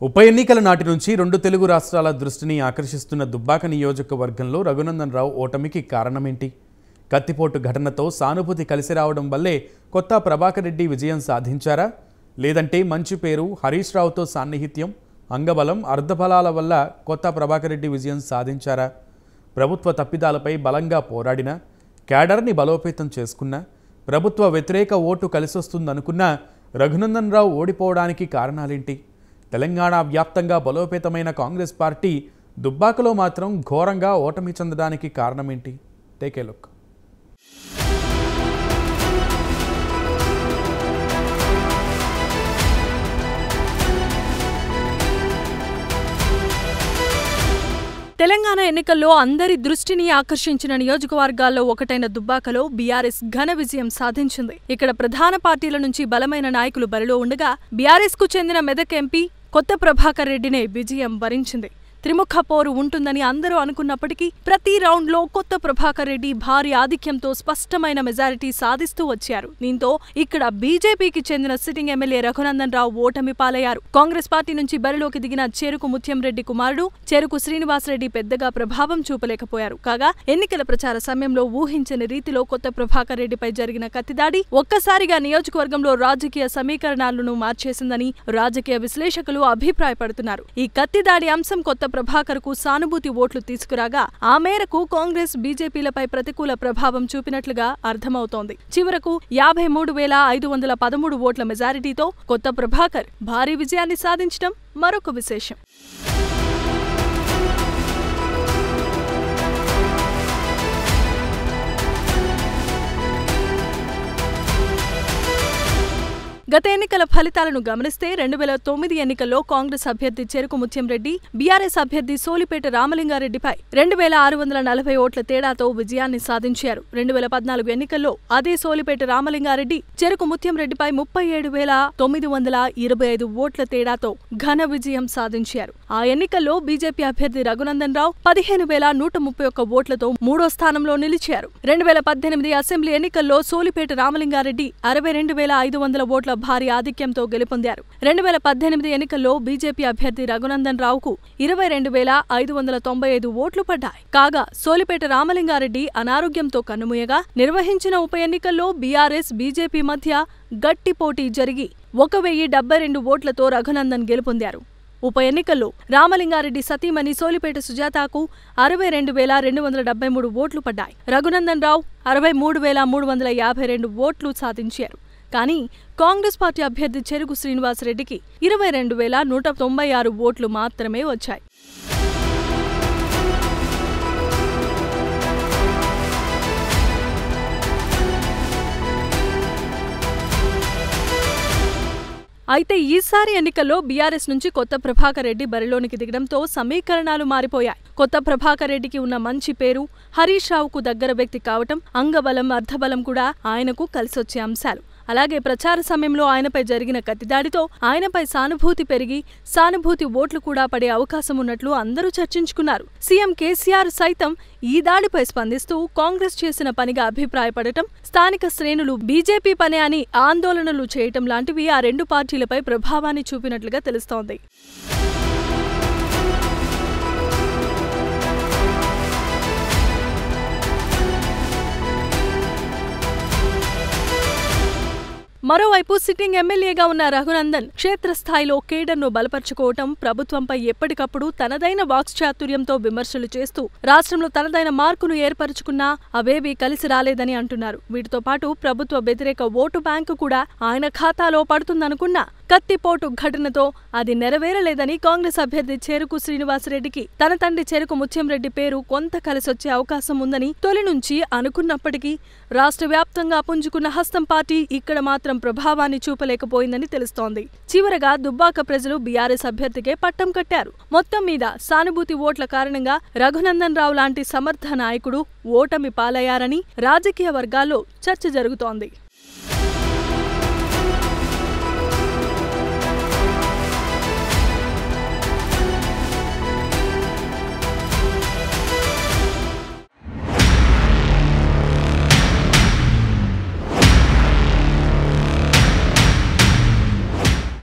ఉప ఎన్నికల నాటి నుంచి రెండు తెలుగు రాష్ట్రాల దృష్టిని ఆకర్షిస్తున్న దుబ్బాక నియోజకవర్గంలో రఘునందన్ రావు ఓటమికి కారణమేంటి కత్తిపోటు ఘటనతో సానుభూతి కలిసి రావడం వల్లే కొత్త ప్రభాకర్ రెడ్డి విజయం సాధించారా లేదంటే మంచి పేరు హరీష్ రావుతో సాన్నిహిత్యం అంగబలం అర్ధబలాల వల్ల కొత్త ప్రభాకర్ రెడ్డి విజయం సాధించారా ప్రభుత్వ తప్పిదాలపై బలంగా పోరాడిన క్యాడర్ని బలోపేతం చేసుకున్న ప్రభుత్వ వ్యతిరేక ఓటు కలిసొస్తుందనుకున్న రఘునందన్ రావు ఓడిపోవడానికి కారణాలేంటి తెలంగాణ వ్యాప్తంగా బలోపేతమైన కాంగ్రెస్ పార్టీ దుబ్బాకలో మాత్రం ఘోరంగా ఓటమి చెందడానికి కారణమేంటి టేక్ ఏ లుక్ తెలంగాణ ఎన్నికల్లో అందరి దృష్టిని ఆకర్షించిన నియోజకవర్గాల్లో ఒకటైన దుబ్బాకలో బీఆర్ఎస్ ఘన విజయం సాధించింది ఇక్కడ ప్రధాన పార్టీల నుంచి బలమైన నాయకులు బరిలో ఉండగా బీఆర్ఎస్ కు చెందిన మెదక్ ఎంపీ కొత్త ప్రభాకర్ రెడ్డినే విజయం వరించింది త్రిముఖ పోరు ఉంటుందని అందరూ అనుకున్నప్పటికీ ప్రతి రౌండ్లో కొత్త ప్రభాకర్ రెడ్డి భారీ ఆధిక్యంతో స్పష్టమైన మెజారిటీ సాధిస్తూ వచ్చారు దీంతో ఇక్కడ బీజేపీకి చెందిన సిట్టింగ్ ఎమ్మెల్యే రఘునందన్ రావు ఓటమి పాలయ్యారు కాంగ్రెస్ పార్టీ నుంచి బరిలోకి దిగిన చెరుకు ముత్యం రెడ్డి కుమారుడు చెరుకు శ్రీనివాసరెడ్డి పెద్దగా ప్రభావం చూపలేకపోయారు కాగా ఎన్నికల ప్రచార సమయంలో ఊహించని రీతిలో కొత్త ప్రభాకర్ రెడ్డిపై జరిగిన కత్తిదాడి ఒక్కసారిగా నియోజకవర్గంలో రాజకీయ సమీకరణాలను మార్చేసిందని రాజకీయ విశ్లేషకులు అభిప్రాయపడుతున్నారు ఈ కత్తిదాడి అంశం కొత్త ప్రభాకర్ కు సానుభూతి ఓట్లు తీసుకురాగా ఆ మేరకు కాంగ్రెస్ బీజేపీలపై ప్రతికూల ప్రభావం చూపినట్లుగా అర్థమవుతోంది చివరకు యాభై మూడు వేల ఐదు వందల పదమూడు ఓట్ల మెజారిటీతో కొత్త ప్రభాకర్ భారీ విజయాన్ని సాధించడం మరొక విశేషం గత ఎన్నికల ఫలితాలను గమనిస్తే రెండు వేల తొమ్మిది ఎన్నికల్లో కాంగ్రెస్ అభ్యర్థి చెరుకు ముత్యంరెడ్డి బీఆర్ఎస్ అభ్యర్థి సోలిపేట రామలింగారెడ్డిపై రెండు వేల ఆరు వందల నలభై ఓట్ల తేడాతో విజయాన్ని సాధించారు రెండు వేల పద్నాలుగు ఎన్నికల్లో అదే సోలిపేట రామలింగారెడ్డి చెరుకు ముత్యంరెడ్డిపై ముప్పై ఏడు వేల తొమ్మిది వందల ఇరవై ఐదు ఓట్ల తేడాతో ఘన విజయం సాధించారు ఆ ఎన్నికల్లో బీజేపీ అభ్యర్థి రఘునందన్ రావు పదిహేను వేల నూట ముప్పై ఒక్క ఓట్లతో మూడో స్థానంలో నిలిచారు రెండు వేల పద్దెనిమిది అసెంబ్లీ ఎన్నికల్లో సోలిపేట రామలింగారెడ్డి అరవై రెండు వేల ఐదు వందల ఓట్ల భారీ ఆధిక్యంతో గెలుపొందారు రెండు వేల పద్దెనిమిది ఎన్నికల్లో బీజేపీ అభ్యర్థి రఘునందన్ రావుకు ఇరవై రెండు వేల ఐదు వందల తొంభై ఐదు ఓట్లు పడ్డాయి కాగా సోలిపేట రామలింగారెడ్డి అనారోగ్యంతో కన్నుమూయగా నిర్వహించిన ఉప ఎన్నికల్లో బీఆర్ఎస్ బీజేపీ మధ్య గట్టి పోటీ జరిగి ఒక వెయ్యి డెబ్బై రెండు ఓట్లతో రఘునందన్ గెలుపొందారు ఉప ఎన్నికల్లో రామలింగారెడ్డి సతీమణి సోలిపేట సుజాతకు అరవై రెండు వేల రెండు వందల డెబ్బై మూడు ఓట్లు పడ్డాయి రఘునందన్ రావు అరవై మూడు వేల మూడు వందల యాభై రెండు ఓట్లు సాధించారు కానీ కాంగ్రెస్ పార్టీ అభ్యర్థి చెరుకు శ్రీనివాసరెడ్డికి ఇరవై రెండు వేల నూట తొంభై ఆరు ఓట్లు మాత్రమే వచ్చాయి అయితే ఈసారి ఎన్నికల్లో బీఆర్ఎస్ నుంచి కొత్త ప్రభాకర్ రెడ్డి బరిలోనికి దిగడంతో సమీకరణాలు మారిపోయాయి కొత్త ప్రభాకర్ రెడ్డికి ఉన్న మంచి పేరు హరీష్ రావుకు దగ్గర వ్యక్తి కావటం అంగబలం అర్ధబలం కూడా ఆయనకు కలిసొచ్చే అంశాలు అలాగే ప్రచార సమయంలో ఆయనపై జరిగిన కత్తిదాడితో ఆయనపై సానుభూతి పెరిగి సానుభూతి ఓట్లు కూడా పడే అవకాశం ఉన్నట్లు అందరూ చర్చించుకున్నారు సీఎం కేసీఆర్ సైతం ఈ దాడిపై స్పందిస్తూ కాంగ్రెస్ చేసిన పనిగా అభిప్రాయపడటం స్థానిక శ్రేణులు బీజేపీ పనే అని ఆందోళనలు చేయటం లాంటివి ఆ రెండు పార్టీలపై ప్రభావాన్ని చూపినట్లుగా తెలుస్తోంది మరోవైపు సిట్టింగ్ ఎమ్మెల్యేగా ఉన్న రఘునందన్ క్షేత్రస్థాయిలో కేడర్ను బలపరుచుకోవటం ప్రభుత్వంపై ఎప్పటికప్పుడు తనదైన వాక్చాతుర్యంతో విమర్శలు చేస్తూ రాష్ట్రంలో తనదైన మార్కును ఏర్పరచుకున్నా అవేవీ కలిసి రాలేదని అంటున్నారు వీటితో పాటు ప్రభుత్వ వ్యతిరేక ఓటు బ్యాంకు కూడా ఆయన ఖాతాలో పడుతుందనుకున్నా కత్తిపోటు ఘటనతో అది నెరవేరలేదని కాంగ్రెస్ అభ్యర్థి చెరుకు శ్రీనివాసరెడ్డికి తన తండ్రి చెరుకు ముత్యంరెడ్డి పేరు కొంత కలిసొచ్చే అవకాశం ఉందని తొలి నుంచి అనుకున్నప్పటికీ రాష్ట్ర వ్యాప్తంగా పుంజుకున్న హస్తం పార్టీ ఇక్కడ మాత్రం ప్రభావాన్ని చూపలేకపోయిందని తెలుస్తోంది చివరగా దుబ్బాక ప్రజలు బీఆర్ఎస్ అభ్యర్థికే పట్టం కట్టారు మొత్తం మీద సానుభూతి ఓట్ల కారణంగా రఘునందన్ రావు లాంటి సమర్థ నాయకుడు ఓటమి పాలయ్యారని రాజకీయ వర్గాల్లో చర్చ జరుగుతోంది